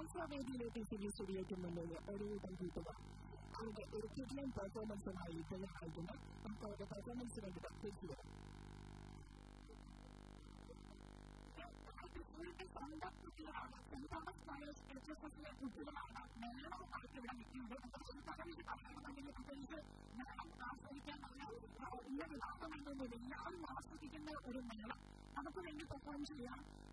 alpha വേദിയിലേക്ക് സിനി സ്റ്റുഡിയോയ്ക്ക് മുന്നിൽ ഒരു കൂട്ടം കൂട്ടുക അവരുടെ ഒരു കിഡ്ലൈൻ പെർഫോമൻസുമായി തയ്യാറായിട്ടുണ്ട് നമുക്ക് അവരുടെ പെർഫോമൻസ് കണ്ടിട്ട് തിരിച്ചു വരാം സ്വന്തം കുട്ടികളാണ് സ്വന്തം സ്കോളേഴ്സ് എച്ച് എസ് എസിലെ കുട്ടികളാണ് മേളമായിട്ട് ഇവിടെ നിൽക്കുന്നത് പക്ഷേ പകരം പറയുകയാണെന്നുണ്ടെങ്കിൽ പ്രത്യേകിച്ച് മേളം ആസ്വദിക്കാനുള്ള ഇന്ന വിഭാഗമെന്നൊന്നുമില്ല എല്ലാവരും ആസ്വദിക്കുന്ന ഒരു മേളം നമുക്ക് വേണ്ടി പെർഫോം ചെയ്യാം